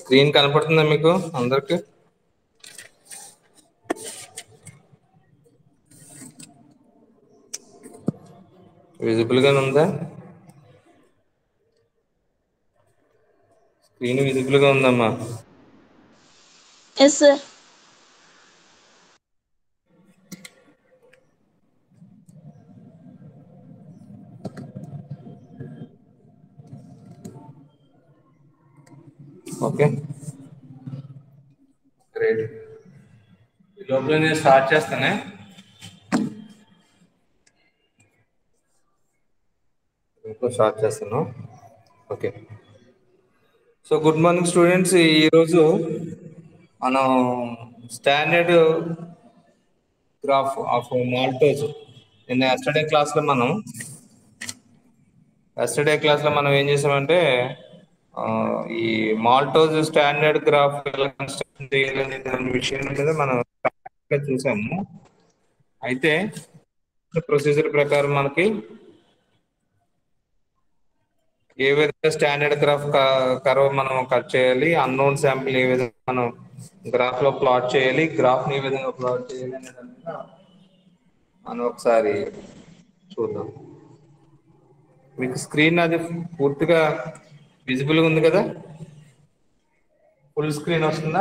Screen కనపడుతుందా మీకు అందరికి విజిబుల్ గానే ఉందా స్క్రీన్ విజిబుల్ గా ఉందమ్మా ఎస్ సార్ ఓకే గ్రేట్ ఈ లోపల నేను స్టార్ట్ చేస్తానే ఇంకో స్టార్ట్ చేస్తాను okay so good morning students ఈరోజు మనం స్టాండర్డ్ గ్రాఫ్ ఆఫ్ మాల్టోజ్ నిన్న ఎస్టర్డే క్లాస్లో మనం ఎస్టర్డే క్లాస్లో మనం ఏం చేసామంటే ఆ, ఈ మాల్టోజ్ స్టాండర్డ్ గ్రాఫ్ ఎలా కన్స్ట్రక్షన్ చేయాలనే దాని విషయం మీద మనం practical గా చూసాము అయితే ప్రొసీజర్ ప్రకారం మనకి ఏ విధంగా స్టాండర్డ్ గ్రాఫ్ కర్వ్ మనం కట్ చేయాలి అన్నోన్ శాంపిల్ ఏ విధంగా మనం గ్రాఫ్ లో ప్లాట్ చేయాలి గ్రాఫ్ ని ఏ విధంగా ప్లాట్ చేయాలి అనే దాని మీద మనం ఒకసారి చూద్దాం మీకు స్క్రీన్ అది పూర్తిగా విజిబుల్ ఉంది కదా ఫుల్ స్క్రీన్ వస్తుందా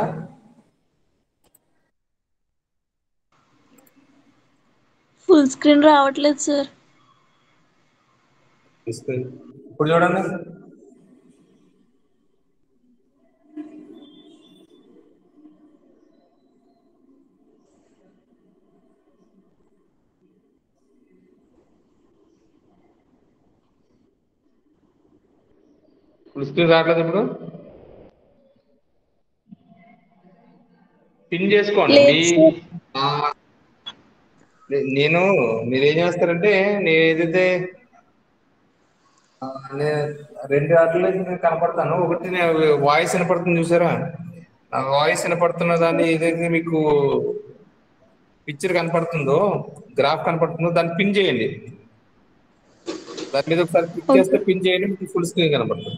ఫుల్ స్క్రీన్ రావట్లేదు సార్ స్క్రీన్ ఇప్పుడు చూడండి ఫుల్ స్క్రీన్ రావట్లేదు ఇప్పుడు పిన్ చేసుకోండి లేదు మీ సార్. ఆ, నే- నేను మీరు ఏం చేస్తారంటే నేను ఏదైతే ఆ, నే- రెండు వాటిలో నేను కనపడతాను ఒకటి వాయిస్ వినపడుతుంది చూసారా ఆ వాయిస్ వినపడుతున్న దాన్ని ఏదైతే మీకు పిక్చర్ కనపడుతుందో గ్రాఫ్ కనపడుతుందో దాన్ని పిన్ చేయండి దాని మీద ఒకసారి క్లిక్ చేస్తే పిన్ చేయండి మీకు ఫుల్ స్క్రీన్ కనపడుతుంది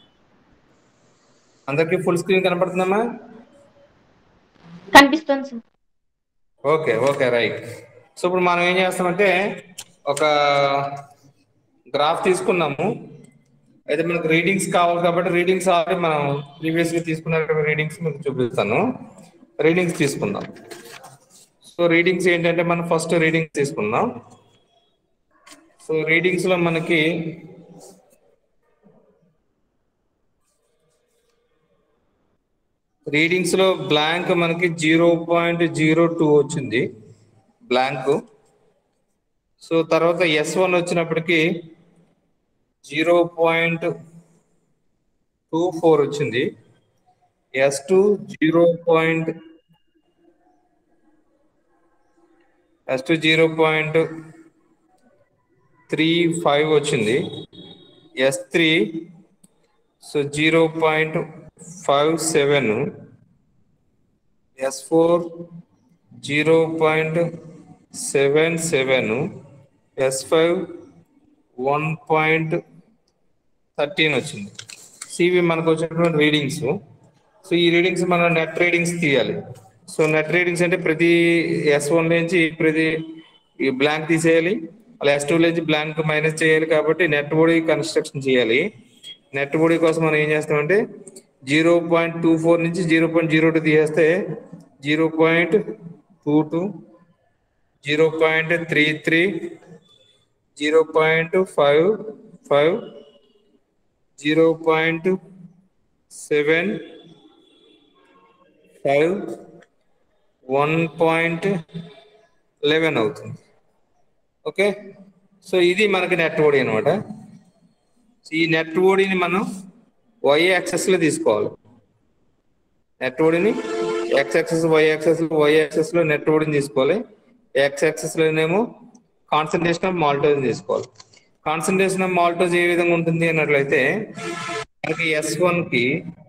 అందరికీ ఫుల్ స్క్రీన్ కనపడుతుందమ్మా కనిపిస్తుంది sir okay okay right so ఇప్పుడు మనం ఏం చేస్తామంటే ఒక గ్రాఫ్ తీసుకున్నాము అయితే మనకు రీడింగ్స్ కావాలి కాబట్టి రీడింగ్స్ ఆల్రెడీ మనం ప్రీవియస్ గా తీసుకున్న రీడింగ్స్ మీకు చూపిస్తాను రీడింగ్స్ తీసుకుందాం సో రీడింగ్స్ ఏంటంటే మనం ఫస్ట్ రీడింగ్స్ తీసుకుందాం సో రీడింగ్స్ లో మనకి రీడింగ్స్ లో బ్లాంక్ మనకి జీరో పాయింట్ జీరో టూ వచ్చింది బ్లాంక్ సో తర్వాత ఎస్ వన్ వచ్చినప్పటికి జీరో పాయింట్ టూ ఫోర్ వచ్చింది S two zero point S two zero point three five వచ్చింది S three so zero point five seven S four zero point seven seven S five one point thirteen వచ్చింది CV మనకు వచ్చినటువంటి readings so ఈ readings మనం net readings తీయాలి so net readings అంటే ప్రతి yes one నుంచి ప్రతి ఈ బ్లాంక్ తీసేయాలి అలా ఎస్ టూ నుంచి బ్లాంక్ మైనస్ చేయాలి కాబట్టి నెట్ బోడీ కన్స్ట్రక్షన్ చేయాలి నెట్ బోడీ కోసం మనం ఏం చేస్తామంటే జీరో పాయింట్ టూ ఫోర్ నుంచి జీరో పాయింట్ జీరో టూ తీసేస్తే zero point two two zero point three three zero point five five zero point seven five one point eleven అవుతుంది okay so ఇది మనకి net ఓడి అనమాట ఈ నెట్ ఓడిని మనం Y axis లో తీసుకోవాలి నెట్ ఓడిని X axis Y axis Y axis లో నెట్ ఓడిని తీసుకోవాలి ఎక్స్ యాక్సెస్ లోనేమో కాన్సన్ట్రేషన్ ఆఫ్ మాల్టోజ్ తీసుకోవాలి కాన్సన్ట్రేషన్ ఆఫ్ మాల్టోజ్ ఏ విధంగా ఉంటుంది అన్నట్లయితే మనకి ఎస్ వన్ కి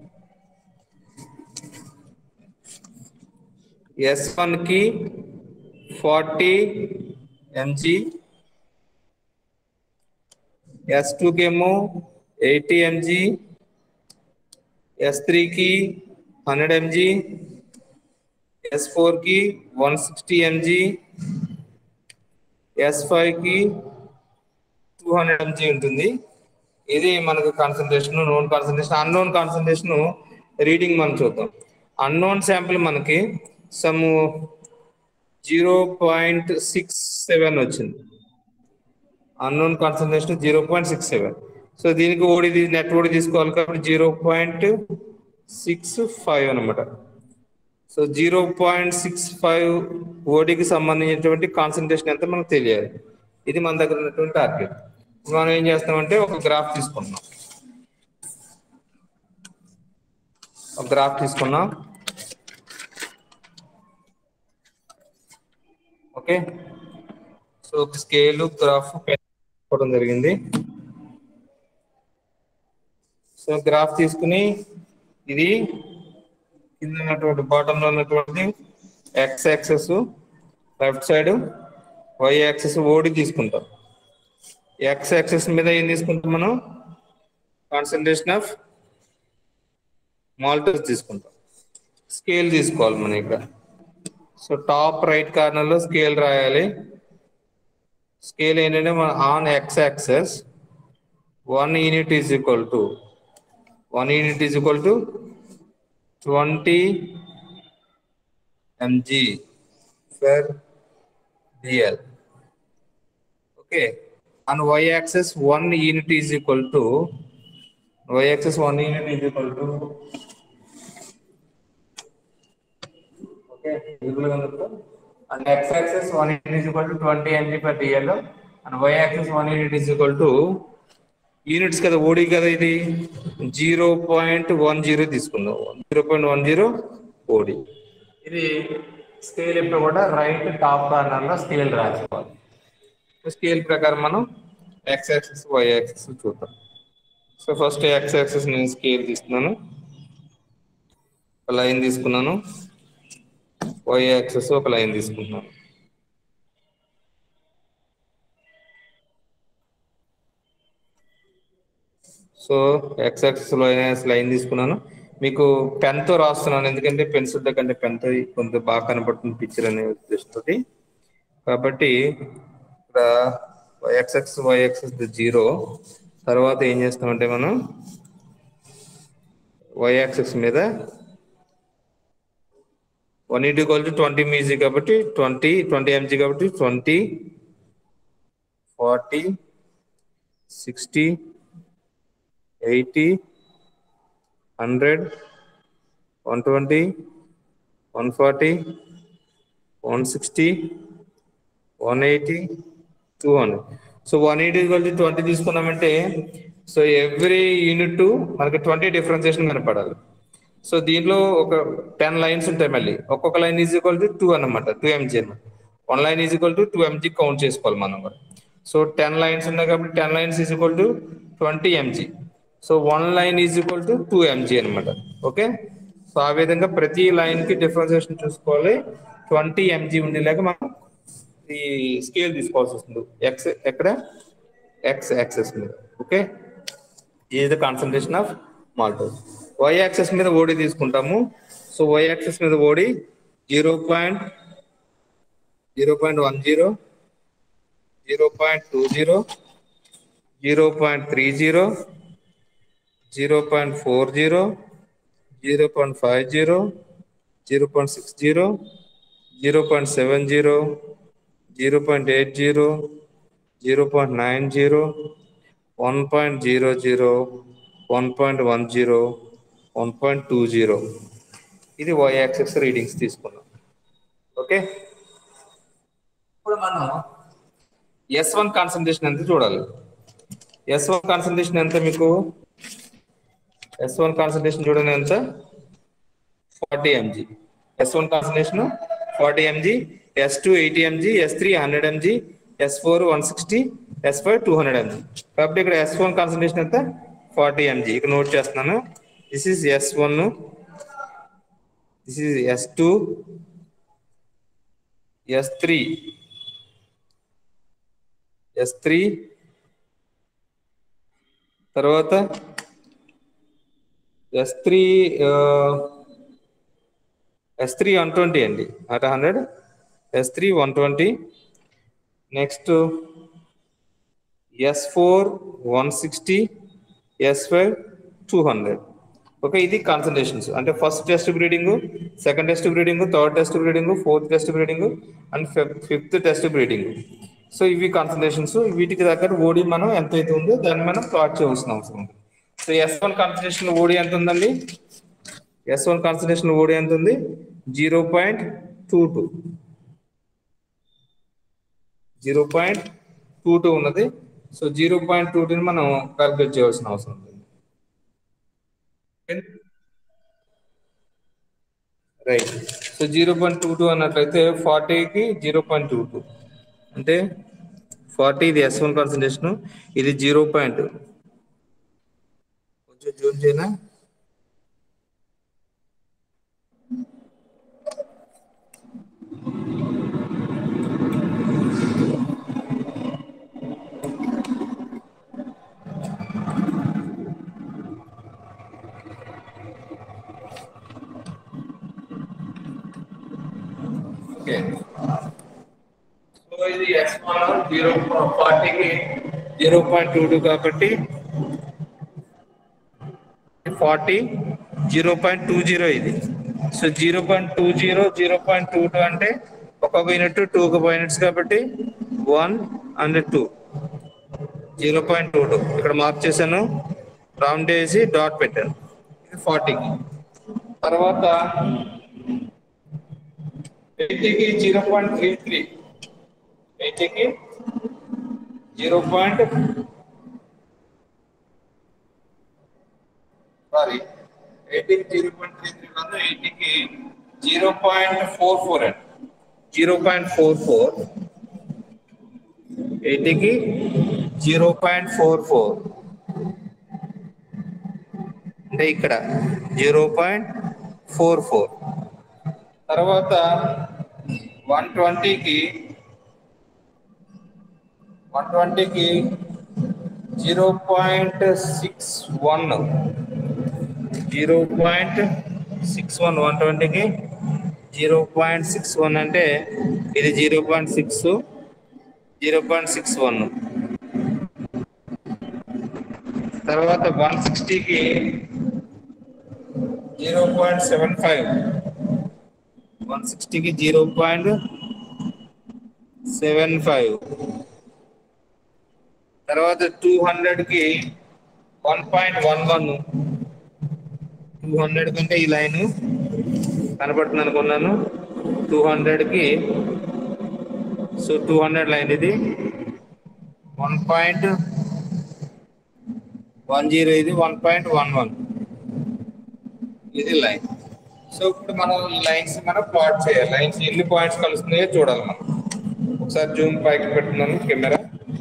ఎస్ వన్ కి ఫార్టీ ఎంజీ ఎస్ టూ కేమో ఎయిటీ ఎంజీ ఎస్ త్రీకి హండ్రెడ్ ఎంజీ ఎస్ ఫోర్ కి one sixty mg S five కి టూ హండ్రెడ్ ఎంజీ ఉంటుంది ఇది మనకు concentration known concentration unknown concentration reading మనం చూద్దాం అన్నోన్ శాంపిల్ మనకి some zero point six seven వచ్చింది unknown concentration zero point six seven so దీనికి ఓడి నెట్ ఓడి తీసుకోవాలి కాబట్టి జీరో పాయింట్ సిక్స్ ఫైవ్ అనమాట so zero point six five ఓడికి సంబంధించినటువంటి కాన్సన్ట్రేషన్ ఎంత మనకు తెలియాలి ఇది మన దగ్గర ఉన్నటువంటి టార్గెట్ మనం ఏం చేస్తామంటే ఒక గ్రాఫ్ తీసుకుంటున్నాం ఒక గ్రాఫ్ తీసుకున్నాం ఓకే సో ఒక స్కేల్ గ్రాఫ్ పెట్టుకోవడం జరిగింది సో గ్రాఫ్ తీసుకుని ఇది కింద ఉన్నటువంటి బాటమ్ లో ఉన్నటువంటి X axis left side Y axis OD తీసుకుంటాం ఎక్స్ యాక్సెస్ మీద ఏం తీసుకుంటాం మనం కాన్సన్ట్రేషన్ ఆఫ్ మాల్టర్స్ తీసుకుంటాం స్కేల్ తీసుకోవాలి మనం ఇక్కడ సో టాప్ రైట్ కార్నర్ లో స్కేల్ రాయాలి స్కేల్ ఏంటంటే మన on X axis one unit is equal to one unit is equal to twenty mg for dl okay and y axis 1 unit is equal to y axis 1 unit is equal to okay and x axis 1 unit is equal to 20 mg per dl and y axis 1 unit is equal to units కదా OD కదా ఇది zero point one zero తీసుకుందాం zero point one zero OD ఇది scale ఎప్పుడు కూడా right top corner లో scale రాసుకోవాలి scale ప్రకారం మనం ఎక్స్ యాక్సెస్ వై యాక్సెస్ చూద్దాం సో ఫస్ట్ ఎక్స్ యాక్సెస్ నేను స్కేల్ తీసుకున్నాను ఒక లైన్ తీసుకున్నాను వై యాక్సెస్ ఒక లైన్ తీసుకుంటున్నాను సో ఎక్స్ యాక్సెస్ లైన్ తీసుకున్నాను మీకు పెన్ తో రాస్తున్నాను ఎందుకంటే పెన్సిల్ కంటే పెన్ తో కొంత బాగా కనపడుతుంది పిక్చర్ అనే ఉద్దేశంతో కాబట్టి ఇక్కడ ఎక్స్ఎక్స్ వైఎక్సెస్ జీరో తర్వాత ఏం చేస్తామంటే మనం వై యాక్సెస్ మీద one equal twenty mg కాబట్టి ట్వంటీ ట్వంటీ ఎంజీ కాబట్టి twenty forty sixty eighty hundred one twenty one forty one sixty one eighty two hundred so one eighty కలిసి ట్వంటీ తీసుకున్నామంటే so every unit మనకి twenty differentiation కనపడాలి so దీంట్లో ఒక ten lines ఉంటాయి మళ్ళీ ఒక్కొక్క line is equal to two అనమాట టూ ఎంజీ అనమాట one line is equal to two mg count చేసుకోవాలి మనం కూడా సో టెన్ లైన్స్ ఉన్నాయి కాబట్టి ten lines is equal to twenty mg so one line is equal to two mg అనమాట okay so ఆ విధంగా ప్రతి లైన్ కి డిఫరెన్సియేషన్ చూసుకోవాలి ట్వంటీ ఎంజీ ఉండేలాగా మనం ఈ స్కేల్ తీసుకోవాల్సి వస్తుంది ఎక్స్ ఎక్కడ ఎక్స్ యాక్సెస్ మీద ఓకే ఇది the concentration of maltose Y axis మీద ఓడి తీసుకుంటాము సో వై యాక్సెస్ మీద OD zero point zero point one zero zero point two zero zero point three zero zero point four zero zero point five zero zero point six zero zero point seven zero zero point eight zero zero point nine zero one point zero zero one point one zero one point two zero ఇది Y axis readings తీసుకున్నాం okay ఇప్పుడు మనం yes one concentration ఎంత చూడాలి yes one concentration ఎంత మీకు yes one concentration చూడండి ఎంత forty mg S one concentration forty mg S two eighty mg S three hundred mg S four one sixty S five two hundred mg కాబట్టి ఇక్కడ S one concentration ఎంత forty mg ఇక్కడ note చేస్తున్నాను this is S one this is S two S three S three తర్వాత S three S three one twenty అండి at hundred S three one twenty next S four one sixty S five two hundred okay ఇది concentrations అంటే first test breeding second test breeding third test breeding fourth test breeding and fifth test breeding so ఇవి concentrations వీటికి దగ్గర ఓడి మనం ఎంత అయితే ఉందో దాన్ని మనం ప్లాట్ చేయవలసిన అవసరం ఉంది so S one concentration OD ఎంత ఉందండి ఎస్ వన్ కాన్సన్ట్రేషన్ ఓడి ఎంత ఉంది zero point two two zero point two two ఉన్నది సో జీరో పాయింట్ టూ టూని మనం క్యాల్కులేట్ చేయవలసిన అవసరం ఉంది right so zero point two two అన్నట్లయితే ఫార్టీకి జీరో పాయింట్ టూ టూ అంటే ఫార్టీ ఇది ఎస్ వన్ కాన్సన్ట్రేషన్ ఇది జీరో పాయింట్ కొంచెం జూమ్ చేయనా ఓకే సో ఇది ఎక్స్ వన్ జీరో ఫార్టీకి జీరో పాయింట్ టూ టూ కాబట్టి forty zero point two zero ఇది so zero point two zero zero point two two అంటే ఒక యూనిట్ టూ ఒక యూనిట్స్ కాబట్టి one and two zero point two two ఇక్కడ mark చేశాను round వేసి డాట్ పెట్టాను ఇది ఫార్టీకి తర్వాత ఎయిటీకి జీరో పాయింట్ త్రీ త్రీ ఎయిటీకి జీరో పాయింట్ సారీ ఎయిటీకి జీరో పాయింట్ త్రీ త్రీ కాదు ఎయిటీకి జీరో పాయింట్ ఫోర్ ఫోర్ అండి జీరో పాయింట్ ఫోర్ ఫోర్ ఎయిటీకి జీరో పాయింట్ ఫోర్ ఫోర్ అంటే ఇక్కడ జీరో పాయింట్ ఫోర్ ఫోర్ తర్వాత వన్ ట్వంటీకి వన్ ట్వంటీకి zero point six one zero point six one one ట్వంటీకి జీరో పాయింట్ సిక్స్ వన్ అంటే ఇది zero point six zero point six one తర్వాత వన్ సిక్స్టీకి zero point seven five one సిక్స్టీకి zero point seven five తర్వాత two హండ్రెడ్కి one point one one two hundred కంటే ఈ లైన్ కనపడుతుంది అనుకున్నాను టూ హండ్రెడ్కి సో టూ హండ్రెడ్ లైన్ ఇది వన్ పాయింట్ వన్ జీరో ఇది వన్ పాయింట్ వన్ వన్ ఇది లైన్ సో ఇప్పుడు మనం లైన్స్ మనం ప్లాట్ చేయాలి లైన్స్ ఎన్ని పాయింట్స్ కలుస్తున్నాయో చూడాలి మనం ఒకసారి జూమ్ పైకి పెట్టున్నాను కెమెరా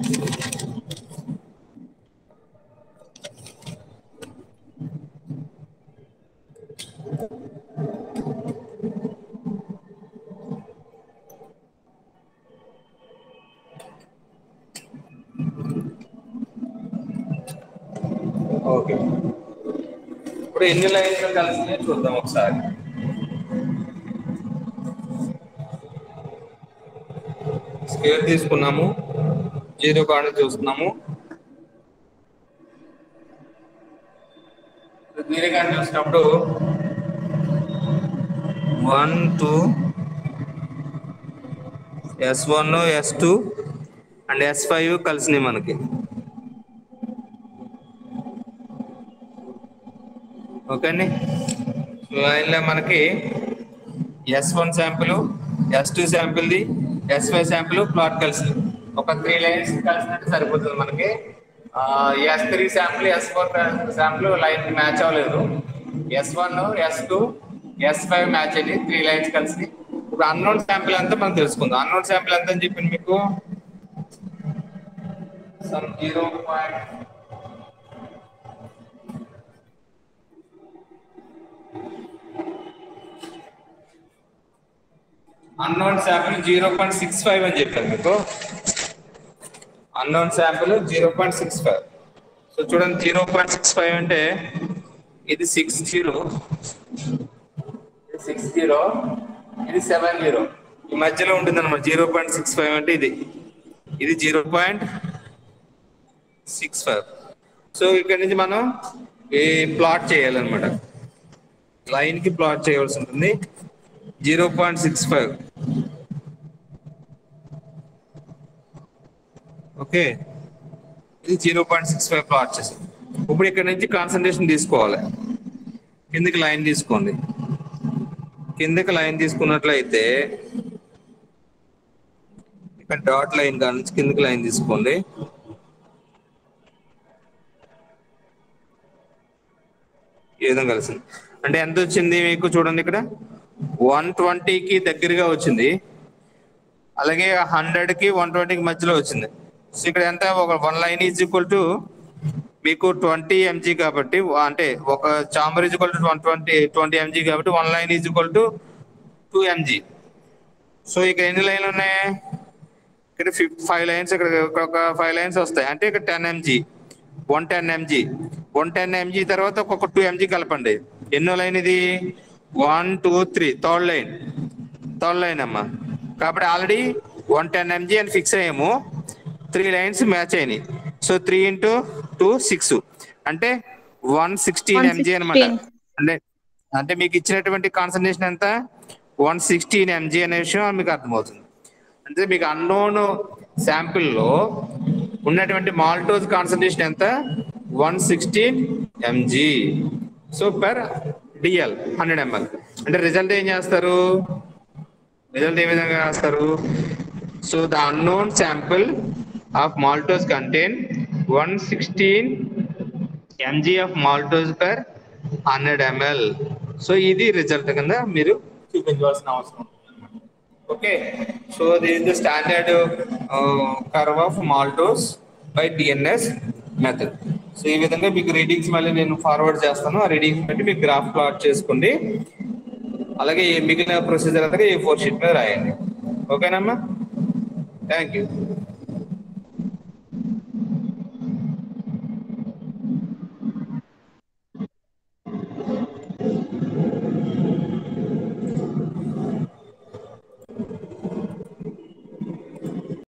ఓకే ఇప్పుడు ఎన్ని లైన్స్ కలిసినాయో చూద్దాం ఒకసారి స్కేర్ తీసుకున్నాము జీరో కాడ చూస్తున్నాము జీరో కాడ చూసినప్పుడు one two S one S two and S five కలిసినాయి మనకి ఓకే అండి సో ఇలా మనకి S one sample S two శాంపుల్ది ఎస్ ఫైవ్ శాంపుల్ ప్లాట్ కలిసి ఒక త్రీ లైన్స్ కలిసినట్టు సరిపోతుంది మనకి S three sample S four sample line match అవ్వలేదు S one S two S five match అయ్యి త్రీ లైన్స్ కలిసి ఇప్పుడు అన్నోన్ శాంపుల్ అంతా మనం తెలుసుకుందాం అన్నోన్ శాంపుల్ ఎంత అని చెప్పింది మీకు some zero point unknown sample zero point six five అని చెప్పాను మీకు unknown sample zero point six five so చూడండి జీరో పాయింట్ సిక్స్ ఫైవ్ అంటే ఇది six zero six zero zero ఇది సెవెన్ జీరో ఈ మధ్యలో ఉంటుంది అనమాట జీరో పాయింట్ సిక్స్ ఫైవ్ అంటే ఇది ఇది zero point six five so ఇక్కడ నుంచి మనం ఈ ప్లాట్ చేయాలన్నమాట లైన్ కి ప్లాట్ చేయవలసి ఉంటుంది zero point six five okay ఇది zero point six five plot చేసాం ఇప్పుడు ఇక్కడ నుంచి కాన్సన్ట్రేషన్ తీసుకోవాలి కిందకి లైన్ తీసుకోండి కిందకి లైన్ తీసుకున్నట్లయితే ఇక్కడ డాట్ లైన్ కాడ నుంచి కిందకి లైన్ తీసుకోండి ఈ విధంగా కలిసింది అంటే ఎంత వచ్చింది మీకు చూడండి ఇక్కడ వన్ ట్వంటీకి దగ్గరగా వచ్చింది అలాగే హండ్రెడ్ కి వన్ ట్వంటీకి మధ్యలో వచ్చింది సో ఇక్కడ ఎంత ఒక one line is equal to మీకు ట్వంటీ ఎంజీ కాబట్టి అంటే ఒక chamber is equal to one twenty twenty mg కాబట్టి one line is equal to two mg so ఇక్కడ ఎన్ని లైన్లు ఉన్నాయి ఇక్కడ ఫిఫ్ ఫైవ్ లైన్స్ ఇక్కడ ఒక ఫైవ్ లైన్స్ వస్తాయి అంటే ఇక్కడ ten mg one ten mg one ten mg తర్వాత ఒక్కొక్క టూ ఎంజీ కలపండి ఎన్నో లైన్ ఇది one two three third line third line అమ్మా కాబట్టి ఆల్రెడీ వన్ టెన్ ఎంజీ అని ఫిక్స్ అయ్యాము త్రీ లైన్స్ మ్యాచ్ అయినాయి so three into two six అంటే వన్ సిక్స్టీన్ ఎంజీ అనమాట 116. అంటే అంటే మీకు ఇచ్చినటువంటి కాన్సన్ట్రేషన్ ఎంత వన్ సిక్స్టీన్ ఎంజీ అనే విషయం మీకు అర్థమవుతుంది అంటే మీకు అన్నోన్ శాంపిల్ లో ఉన్నటువంటి మాల్టోజ్ కాన్సన్ట్రేషన్ ఎంత one sixteen mg so per dl hundred ml అంటే రిజల్ట్ ఏం చేస్తారు రిజల్ట్ ఏ విధంగా చేస్తారు so the unknown sample of maltose contain one sixteen mg of maltose per hundred ml so ఇది రిజల్ట్ కింద మీరు చూపించవలసిన అవసరం ఉంటుంది okay so this the standard curve of maltose by DNS method so ఈ విధంగా మీకు రీడింగ్స్ మళ్ళీ నేను ఫార్వర్డ్ చేస్తాను ఆ రీడింగ్స్ బట్టి మీకు గ్రాఫ్ ప్లాట్ చేసుకోండి అలాగే ఈ మిగిలిన ప్రొసీజర్ అంతా ఈ ఫోర్ షీట్ మీద రాయండి ఓకేనమ్మా థ్యాంక్ యూ